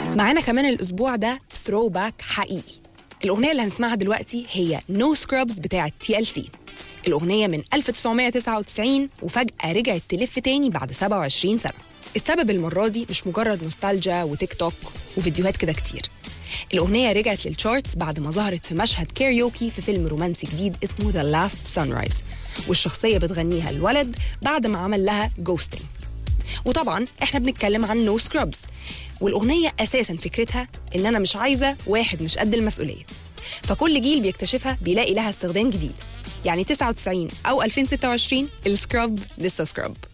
معانا كمان الأسبوع ده ثرو باك حقيقي الأغنية اللي هنسمعها دلوقتي هي نو no سكرابز بتاعة تي ال سي الأغنية من 1999 وفجأة رجعت تلف تاني بعد 27 سنة السبب المرة دي مش مجرد نوستالجيا وتيك توك وفيديوهات كده كتير الأغنية رجعت للتشارتس بعد ما ظهرت في مشهد كاريوكي في فيلم رومانسي جديد اسمه ذا لاست سانرايز والشخصية بتغنيها الولد بعد ما عمل لها جوستنج وطبعا احنا بنتكلم عن نو no سكرابز والأغنية أساسا فكرتها إن أنا مش عايزة واحد مش قد المسؤولية فكل جيل بيكتشفها بيلاقي لها استخدام جديد يعني 99 أو 2026 السكراب لسه سكراب